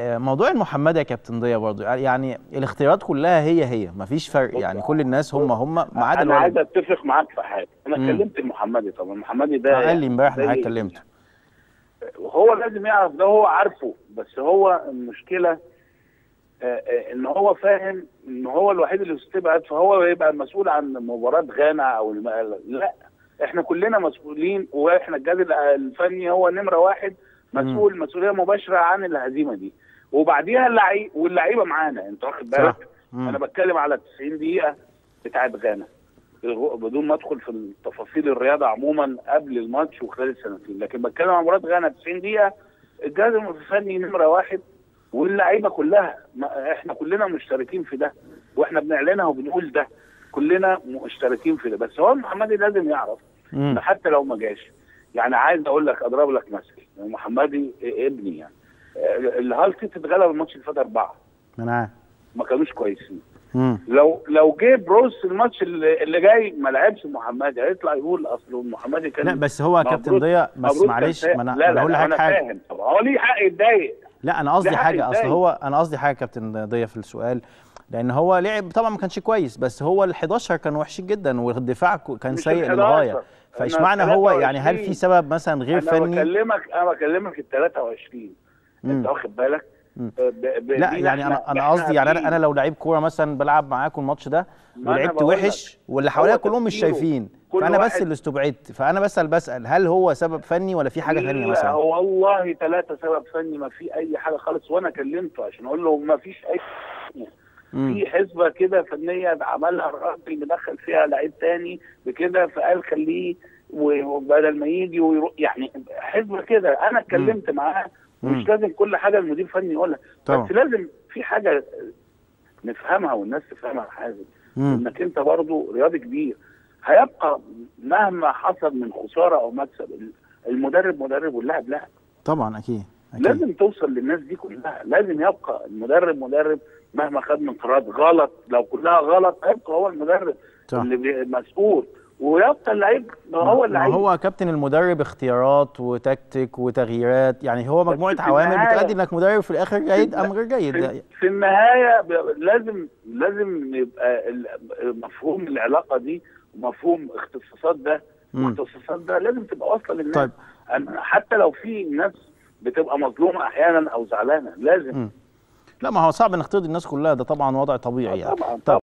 آه، موضوع المحمدي يا كابتن ضياء برضو يعني الاختيارات كلها هي هي مفيش فرق يعني كل الناس هم هم ما عدا انا عايز الولد اتفق معاك في حاجه انا مم. كلمت المحمدي طبعا المحمدي ده قال لي امبارح ان زي- حضرتك كلمته وهو لازم يعرف ده هو عارفه بس هو المشكله آه، آه، ان هو فاهم ان هو الوحيد اللي استبعد فهو يبقى مسؤول عن مباراه غانا او الم... لا احنا كلنا مسؤولين واحنا الجهاز الفني هو نمره واحد مسؤول مسؤوليه مباشره عن الهزيمه دي وبعديها اللعيب واللعيبه معانا انت واخد صح. بالك مم. انا بتكلم على 90 دقيقه بتاعت غانا بدون ما ادخل في التفاصيل الرياضه عموما قبل الماتش وخلال السنتين لكن بتكلم عن مباراه غانا 90 دقيقه الجهاز الفني نمره واحد واللعيبه كلها ما احنا كلنا مشتركين في ده واحنا بنعلنها وبنقول ده كلنا مشتركين في ده بس هو المحمدي لازم يعرف مم. إن حتى لو ما جاش يعني عايز اقول لك اضرب لك مثل محمدي ابني يعني الهال سيتي اتغلب الماتش اللي فات اربعه انا عارف ما كانوش كويسين مم. لو لو جه بروس الماتش اللي, اللي جاي ما لعبش محمدي هيطلع يقول اصل محمدي كان لا بس هو يا كابتن مبروك- ضياء بس مبروك كان معلش فاهم. ما انا لا ما انا لا هقول لا، لحضرتك انا حاجه فاهم طبعا هو ليه حق يتضايق لا انا قصدي ده حق حاجه اصل يتضايق. هو انا قصدي حاجه يا كابتن ضياء في السؤال لان هو لعب طبعا ما كانش كويس بس هو ال 11 كانوا وحشين جدا والدفاع ك- كان مش سيء ال للغايه 11. فاشمعنى أنا هو يعني هل 23. في سبب مثلا غير انا فني بكلمك انا بكلمك ال 23 مم. انت واخد بالك مم. ب- ب- لا لينا يعني إحنا- انا انا إحنا قصدي يعني انا في- انا لو لعيب كوره مثلا بلعب معاكم الماتش ده ما أنا ولعبت بقول وحش واللي هو حواليا كلهم مش تفكيره. شايفين كل فانا بس واحد- اللي استبعدت فانا بسال بسال هل هو سبب فني ولا في حاجه ثانيه لا مثلا هو والله ثلاثة سبب فني ما في أي حاجة خالص وأنا كلمته عشان أقول له ما فيش أي مم. في حسبة كده فنية عملها الراجل مدخل فيها لعيب تاني بكده فقال خليه وبدل ما يجي ويروح يعني حسبة كده أنا اتكلمت معاه مم. مش لازم كل حاجة المدير الفني يقولها طبعا. بس لازم في حاجة نفهمها والناس تفهمها يا حازم مم. انك انت برضه رياضي كبير هيبقى مهما حصل من خساره او مكسب المدرب مدرب واللاعب لاعب طبعا اكيد اكيد لازم توصل للناس دي كلها لازم يبقى المدرب مدرب مهما خد من قرارات غلط لو كلها غلط هيبقى هو المدرب صح. اللي بي- مسؤول ويبقى اللعيب هو ما اللعيب هو كابتن المدرب اختيارات وتكتيك وتغييرات يعني هو مجموعه في عوامل النهاية- بتؤدي انك مدرب في الاخر جيد ام غير في, جيد في النهايه ب- لازم لازم يبقى ال- مفهوم العلاقه دي ومفهوم اختصاصات ده مم. واختصاصات ده لازم تبقى واصله للناس طيب. أنا- حتى لو في ناس بتبقى مظلومه احيانا او زعلانه لازم مم. لا ما هو صعب انك ترضي الناس كلها ده طبعا وضع طبيعي يعني طبعا طب